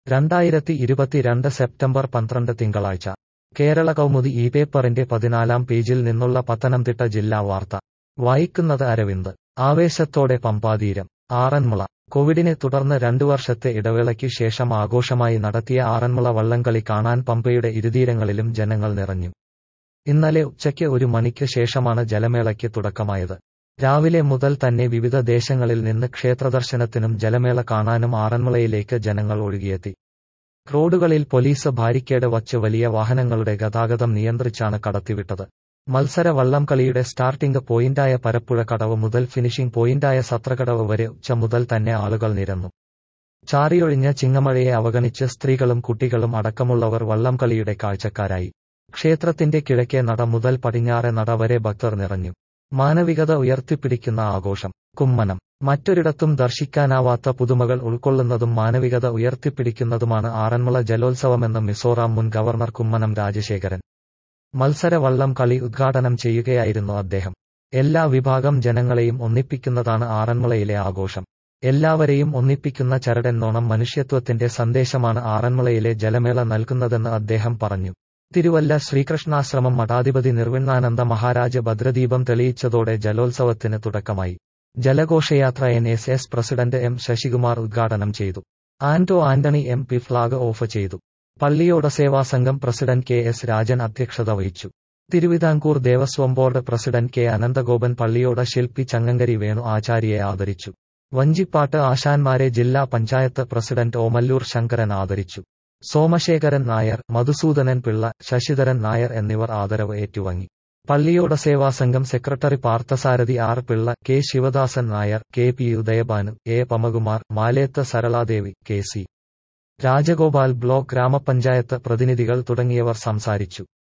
രണ്ടായിരത്തി ഇരുപത്തിരണ്ട് സെപ്റ്റംബർ പന്ത്രണ്ട് തിങ്കളാഴ്ച കേരള കൗമുദി ഈ പേപ്പറിന്റെ പതിനാലാം പേജിൽ നിന്നുള്ള പത്തനംതിട്ട ജില്ലാ വാർത്ത വായിക്കുന്നത് അരവിന്ദ് ആവേശത്തോടെ പമ്പാതീരം ആറന്മുള കോവിഡിനെ തുടർന്ന് രണ്ടു വർഷത്തെ ഇടവേളയ്ക്ക് ശേഷം ആഘോഷമായി നടത്തിയ ആറന്മുള വള്ളംകളി കാണാൻ പമ്പയുടെ ഇരുതീരങ്ങളിലും ജനങ്ങൾ നിറഞ്ഞു ഇന്നലെ ഉച്ചയ്ക്ക് ഒരു മണിക്ക് ശേഷമാണ് ജലമേളയ്ക്ക് തുടക്കമായത് രാവിലെ മുതൽ തന്നെ വിവിധ ദേശങ്ങളിൽ നിന്ന് ക്ഷേത്രദർശനത്തിനും ജലമേള കാണാനും ആറന്മുളയിലേക്ക് ജനങ്ങൾ ഒഴുകിയെത്തി റോഡുകളിൽ പോലീസ് ബാരിക്കേഡ് വച്ച് വലിയ വാഹനങ്ങളുടെ ഗതാഗതം നിയന്ത്രിച്ചാണ് കടത്തിവിട്ടത് മത്സര വള്ളംകളിയുടെ സ്റ്റാർട്ടിംഗ് പോയിന്റായ പരപ്പുഴ കടവ് മുതൽ ഫിനിഷിംഗ് പോയിന്റായ സത്രകടവ് വരെ ഉച്ച മുതൽ തന്നെ ആളുകൾ നിരന്നു ചാറിയൊഴിഞ്ഞ ചിങ്ങമഴയെ അവഗണിച്ച് സ്ത്രീകളും കുട്ടികളും അടക്കമുള്ളവർ വള്ളംകളിയുടെ കാഴ്ചക്കാരായി ക്ഷേത്രത്തിന്റെ കിഴക്കേ നട മുതൽ പടിഞ്ഞാറെ നട വരെ ഭക്തർ നിറഞ്ഞു മാനവികത ഉയർത്തിപ്പിടിക്കുന്ന ആഘോഷം കുമ്മനം മറ്റൊരിടത്തും ദർശിക്കാനാവാത്ത പുതുമകൾ ഉൾക്കൊള്ളുന്നതും മാനവികത ഉയർത്തിപ്പിടിക്കുന്നതുമാണ് ആറന്മുള ജലോത്സവമെന്ന് മിസോറാം മുൻ ഗവർണർ കുമ്മനം രാജശേഖരൻ മത്സര വള്ളം കളി ഉദ്ഘാടനം ചെയ്യുകയായിരുന്നു അദ്ദേഹം എല്ലാ വിഭാഗം ജനങ്ങളെയും ഒന്നിപ്പിക്കുന്നതാണ് ആറന്മുളയിലെ ആഘോഷം എല്ലാവരെയും ഒന്നിപ്പിക്കുന്ന ചരടെന്നോണം മനുഷ്യത്വത്തിന്റെ സന്ദേശമാണ് ആറന്മുളയിലെ ജലമേള നൽകുന്നതെന്ന് അദ്ദേഹം പറഞ്ഞു തിരുവല്ല ശ്രീകൃഷ്ണാശ്രമം മഠാധിപതി നിർവിണ്ണാനന്ദ മഹാരാജ് ഭദ്രദീപം തെളിയിച്ചതോടെ ജലോത്സവത്തിന് തുടക്കമായി ജലഘോഷയാത്ര N S S president M Sasikumar ഉദ്ഘാടനം ചെയ്തു Anto Antony M P flag off ചെയ്തു പള്ളിയോട സേവാ സംഘം പ്രസിഡന്റ് കെ എസ് രാജൻ അധ്യക്ഷത വഹിച്ചു Thiruvithamkoor Devaswom board president K Ananthagopan പള്ളിയോട ശില്പി ചങ്ങങ്കരി വേണു ആചാര്യയെ ആദരിച്ചു വഞ്ചിപ്പാട്ട് ആശാന്മാരെ ജില്ലാ പഞ്ചായത്ത് പ്രസിഡന്റ് ഓമല്ലൂർ ശങ്കരൻ ആദരിച്ചു സോമശേഖരൻ നായർ മധുസൂദനൻ പിള്ള ശശിധരൻ നായർ എന്നിവർ ആദരവ് ഏറ്റുവാങ്ങി പള്ളിയോട സേവാ സംഘം secretary Parthasarathy R Pillai K Sivadasan Nair K P Udayabhanu A Padmakumar Maleth Saraladevi K C Rajagopal block ഗ്രാമപഞ്ചായത്ത് പ്രതിനിധികൾ തുടങ്ങിയവർ സംസാരിച്ചു